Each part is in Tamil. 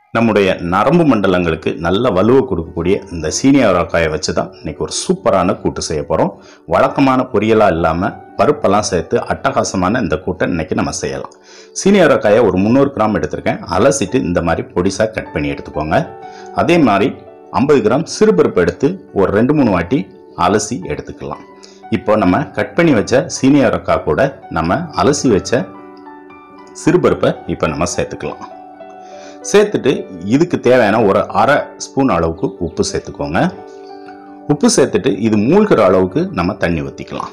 நம்முடைய நரம்பு மண்டலங்களுக்கு நல்ல வலுவை கொடுக்கக்கூடிய இந்த சீனி அவரைக்காயை வச்சு தான் இன்னைக்கு ஒரு சூப்பரான கூட்டு செய்ய போகிறோம் வழக்கமான பொரியலாக இல்லாமல் பருப்பெல்லாம் சேர்த்து அட்டகாசமான இந்த கூட்டை இன்னைக்கு நம்ம செய்யலாம் சீனி அவரைக்காயை ஒரு முந்நூறு கிராம் எடுத்திருக்கேன் அலசிட்டு இந்த மாதிரி பொடிசாக கட் பண்ணி எடுத்துக்கோங்க அதே மாதிரி ஐம்பது கிராம் சிறுபருப்பு எடுத்து ஒரு ரெண்டு மூணு வாட்டி அலசி எடுத்துக்கலாம் இப்போ நம்ம கட் பண்ணி வச்ச சீனி அவரைக்காய் கூட நம்ம அலசி வச்ச சிறுபருப்பை இப்போ நம்ம சேர்த்துக்கலாம் சேர்த்துட்டு இதுக்கு தேவையான ஒரு அரை ஸ்பூன் அளவுக்கு உப்பு சேர்த்துக்கோங்க உப்பு சேர்த்துட்டு இது மூழ்கிற அளவுக்கு நம்ம தண்ணி ஊற்றிக்கலாம்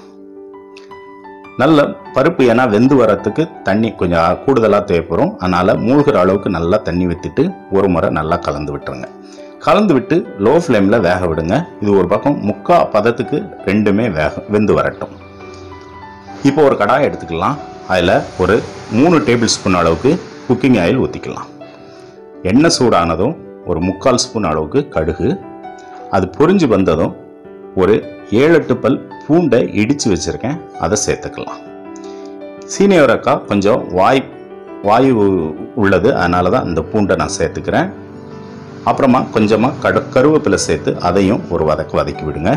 நல்ல பருப்பு ஏன்னா வெந்து வரத்துக்கு தண்ணி கொஞ்சம் கூடுதலாக தேவைப்படும் அதனால் மூழ்கிற அளவுக்கு நல்லா தண்ணி ஊற்றிட்டு ஒரு முறை நல்லா கலந்து விட்டுருங்க கலந்து விட்டு லோ ஃப்ளேமில் வேக விடுங்க இது ஒரு பக்கம் முக்கா பதத்துக்கு ரெண்டுமே வேக வெந்து வரட்டும் இப்போ ஒரு கடாய் எடுத்துக்கலாம் அதில் ஒரு மூணு டேபிள் ஸ்பூன் அளவுக்கு குக்கிங் ஆயில் ஊற்றிக்கலாம் எண்ணெய் சூடானதும் ஒரு முக்கால் ஸ்பூன் அளவுக்கு கடுகு அது பொரிஞ்சு வந்ததும் ஒரு ஏழு எட்டு பல் பூண்டை இடித்து வச்சுருக்கேன் அதை சேர்த்துக்கலாம் சீனியவரக்காய் கொஞ்சம் வாய் வாயு உள்ளது அதனால தான் இந்த பூண்டை நான் சேர்த்துக்கிறேன் அப்புறமா கொஞ்சமாக கடு கருவேப்பிலை சேர்த்து அதையும் ஒரு வதக்கு வதக்கி விடுங்க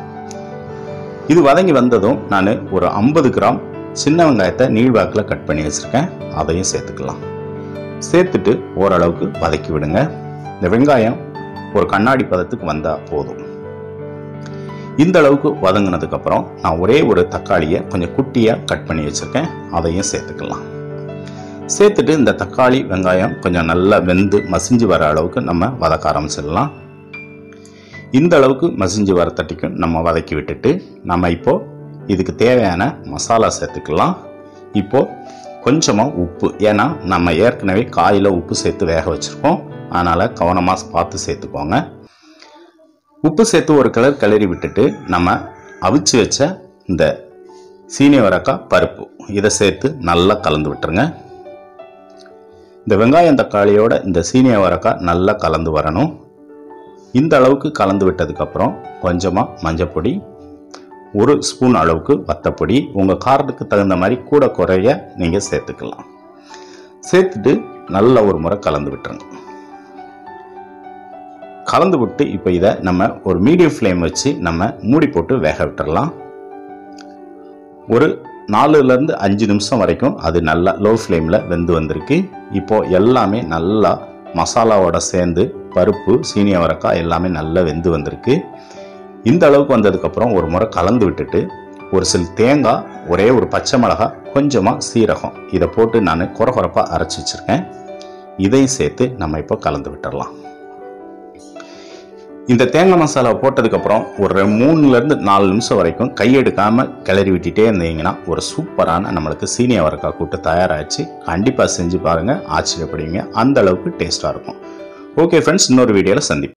இது வதங்கி வந்ததும் நான் ஒரு ஐம்பது கிராம் சின்ன வெங்காயத்தை நீள்வாக்கில் கட் பண்ணி வச்சுருக்கேன் அதையும் சேர்த்துக்கலாம் சேர்த்துட்டு ஓரளவுக்கு வதக்கி விடுங்க இந்த வெங்காயம் ஒரு கண்ணாடி பதத்துக்கு வந்தால் போதும் இந்த அளவுக்கு வதங்கினதுக்கப்புறம் நான் ஒரே ஒரு தக்காளியை கொஞ்சம் குட்டியாக கட் பண்ணி வச்சுருக்கேன் அதையும் சேர்த்துக்கலாம் சேர்த்துட்டு இந்த தக்காளி வெங்காயம் கொஞ்சம் நல்லா வெந்து மசிஞ்சு வர அளவுக்கு நம்ம வதக்க ஆரம்பிச்சிடலாம் இந்த அளவுக்கு மசிஞ்சு வர தட்டிக்கும் நம்ம வதக்கி விட்டுட்டு நம்ம இப்போ இதுக்கு தேவையான மசாலா சேர்த்துக்கலாம் இப்போ கொஞ்சமாக உப்பு ஏன்னா நம்ம ஏற்கனவே காயில் உப்பு சேர்த்து வேக வச்சுருக்கோம் அதனால் கவனமாக பார்த்து சேர்த்துக்கோங்க உப்பு சேர்த்து ஒரு கிளர் கிளறி விட்டுட்டு நம்ம அவிச்சு வச்ச இந்த சீனி வரக்காய் பருப்பு இதை சேர்த்து நல்லா கலந்து விட்டுருங்க இந்த வெங்காயம் தக்காளியோட இந்த சீனிய வரக்காய் நல்லா கலந்து வரணும் இந்த அளவுக்கு கலந்து விட்டதுக்கப்புறம் கொஞ்சமாக மஞ்சப்பொடி ஒரு ஸ்பூன் அளவுக்கு வத்தப்பொடி உங்கள் காரத்துக்கு தகுந்த மாதிரி கூட குறைய நீங்கள் சேர்த்துக்கலாம் சேர்த்துட்டு நல்ல ஒரு முறை கலந்து விட்டுருங்க கலந்து விட்டு இப்போ இதை நம்ம ஒரு மீடியம் ஃப்ளேம் வச்சு நம்ம மூடி போட்டு வேக விட்டுறலாம் ஒரு நாலுலேருந்து அஞ்சு நிமிஷம் வரைக்கும் அது நல்லா லோ ஃப்ளேமில் வெந்து வந்திருக்கு இப்போது எல்லாமே நல்லா மசாலாவோட சேர்ந்து பருப்பு சீனி அவரைக்காய் எல்லாமே நல்லா வெந்து வந்திருக்கு இந்த அளவுக்கு வந்ததுக்கப்புறம் ஒரு முறை கலந்து விட்டுட்டு ஒரு சில தேங்காய் ஒரே ஒரு பச்சை மிளகாய் கொஞ்சமாக சீரகம் இதை போட்டு நான் குறகுறப்பாக அரைச்சி வச்சுருக்கேன் இதையும் சேர்த்து நம்ம இப்போ கலந்து விட்டுறலாம் இந்த தேங்காய் மசாலா போட்டதுக்கப்புறம் ஒரு ரெ- மூணுலேருந்து நாலு நிமிஷம் வரைக்கும் கையெடுக்காமல் கிளறி விட்டுட்டே இருந்தீங்கன்னா ஒரு சூப்பரான நம்மளுக்கு சீனி அவரைக்காய் கூட்டு தயாராகிடுச்சு கண்டிப்பாக செஞ்சு பாருங்கள் ஆச்சரியப்படுவீங்க அந்த அளவுக்கு டேஸ்ட்டாக இருக்கும் ஓகே ஃப்ரெண்ட்ஸ் இன்னொரு வீடியோவில் சந்திப்போம்